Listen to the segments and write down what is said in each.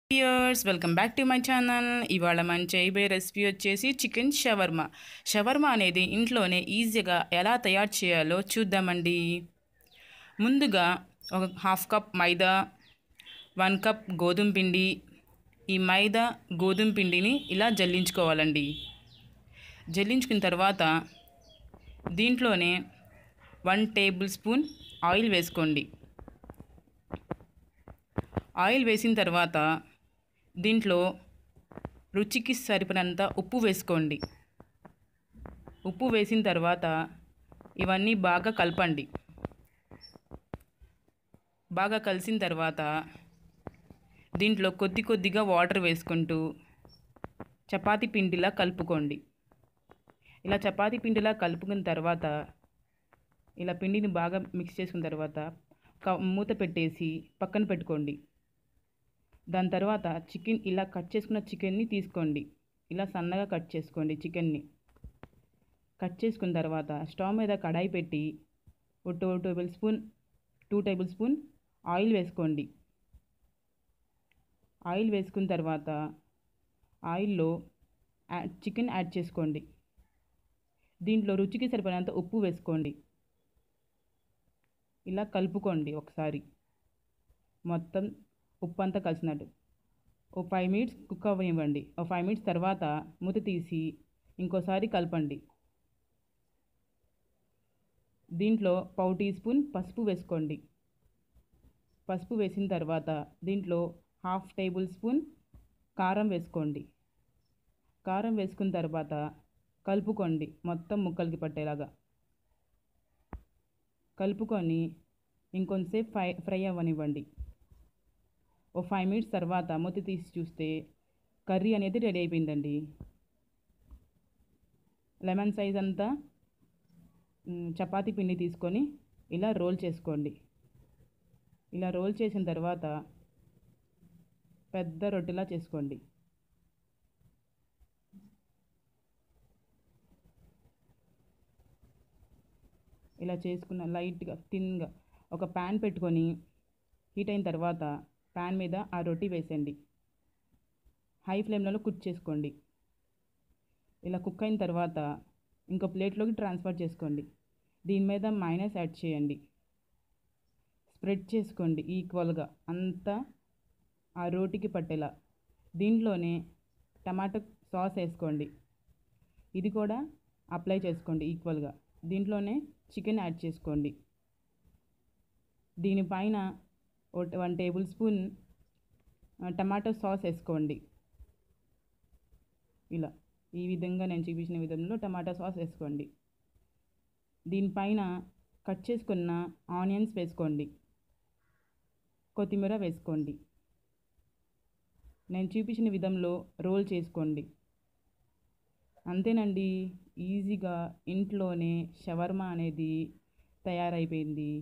years welcome back to my channel ఇవాళ మన చేయబోయే రెసిపీ వచ్చేసి చికెన్ షవర్మా షవర్మా అనేది ఇంట్లోనే ఈజీగా ఎలా తయారు చేయాలో చూద్దామండి ముందుగా ఒక half cup maida one cup గోధుమ పిండి ఈ మైదా గోధుమ పిండిని ఇలా జల్లించుకోవాలండి జల్లించుకున్న తర్వాత దీంట్లోనే వన్ టేబుల్ స్పూన్ ఆయిల్ వేసుకోండి ఆయిల్ వేసిన తర్వాత దీంట్లో రుచికి సరిపడినంత ఉప్పు వేసుకోండి ఉప్పు వేసిన తర్వాత ఇవన్నీ బాగా కలపండి బాగా కలిసిన తర్వాత దీంట్లో కొద్ది కొద్దిగా వాటర్ వేసుకుంటూ చపాతీ పిండిలా కలుపుకోండి ఇలా చపాతీ పిండిలా కలుపుకున్న తర్వాత ఇలా పిండిని బాగా మిక్స్ చేసుకున్న తర్వాత క- మూత పెట్టేసి పక్కన పెట్టుకోండి దాని తర్వాత చికెన్ ఇలా కట్ చేసుకున్న చికెన్ని తీసుకోండి ఇలా సన్నగా కట్ చేసుకోండి చికెన్ని కట్ చేసుకున్న తర్వాత స్టవ్ మీద కడాయి పెట్టి ఒక two tablespoon two tablespoon oil వేసుకోండి ఆయిల్ వేసుకున్న తర్వాత ఆయిల్లో యా- చికెన్ యాడ్ చేసుకోండి దీంట్లో రుచికి సరిపడినంత ఉప్పు వేసుకోండి ఇలా కలుపుకోండి ఒకసారి మొత్తం ఉప్పు అంతా కలిసినట్టు ఓ ఫైవ్ మినిట్స్ కుక్ అవ్వనివ్వండి ఓ ఫైవ్ మినిట్స్ తర్వాత మూత తీసి ఇంకోసారి కలపండి దీంట్లో పావు టీ స్పూన్ పసుపు వేసుకోండి పసుపు వేసిన తర్వాత దీంట్లో హాఫ్ టేబుల్ స్పూన్ కారం వేసుకోండి కారం వేసుకున్న తర్వాత కలుపుకోండి మొత్తం ముక్కలకి పట్టేలాగా కలుపుకొని ఇంకొంతసేపు ఫ్రై ఫ్రై అవ్వనివ్వండి ఓ ఫైవ్ మినిట్స్ తర్వాత మూత తీసి చూస్తే కర్రీ అనేది రెడీ అయిపోయిందండి లెమన్ సైజ్ అంతా మ్, చపాతీ పిండి తీసుకొని ఇలా రోల్ చేసుకోండి ఇలా రోల్ చేసిన తర్వాత పెద్ద రొట్టెలా చేసుకోండి ఇలా చేసుకున్న లైట్గా థిన్గా ఒక ప్యాన్ పెట్టుకొని హీట్ అయిన తర్వాత ప్యాన్ మీద ఆ రొట్టి వేసేయండి హై ఫ్లేమ్లలో కుక్ చేసుకోండి ఇలా కుక్ అయిన తర్వాత ఇంకో ప్లేట్లోకి ట్రాన్స్ఫర్ చేసుకోండి దీని మీద మైనస్ యాడ్ చేయండి స్ప్రెడ్ చేసుకోండి ఈక్వల్గా అంతా ఆ రోటికి పట్టేలా దీంట్లోనే టమాటో సాస్ వేసుకోండి ఇది కూడా అప్లై చేసుకోండి ఈక్వల్గా దీంట్లోనే చికెన్ యాడ్ చేసుకోండి దీనిపైన ఒక వన్ టేబుల్ స్పూన్ ఆ, టమాటో సాస్ వేసుకోండి ఇలా ఈ విధంగా నేను చూపించిన విధంలో టమాటా సాస్ వేసుకోండి దీనిపైన కట్ చేసుకున్న ఆనియన్స్ వేసుకోండి కొత్తిమీర వేసుకోండి నేను చూపించిన విధంలో రోల్ చేసుకోండి అంతేనండి ఈజీగా ఇంట్లోనే షవర్మా అనేది తయారైపోయింది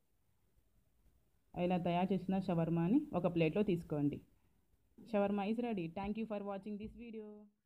ఇలా తయారు చేసిన షవర్మాని ఒక ప్లేట్లో తీసుకోండి shawarma is ready thank you for watching this video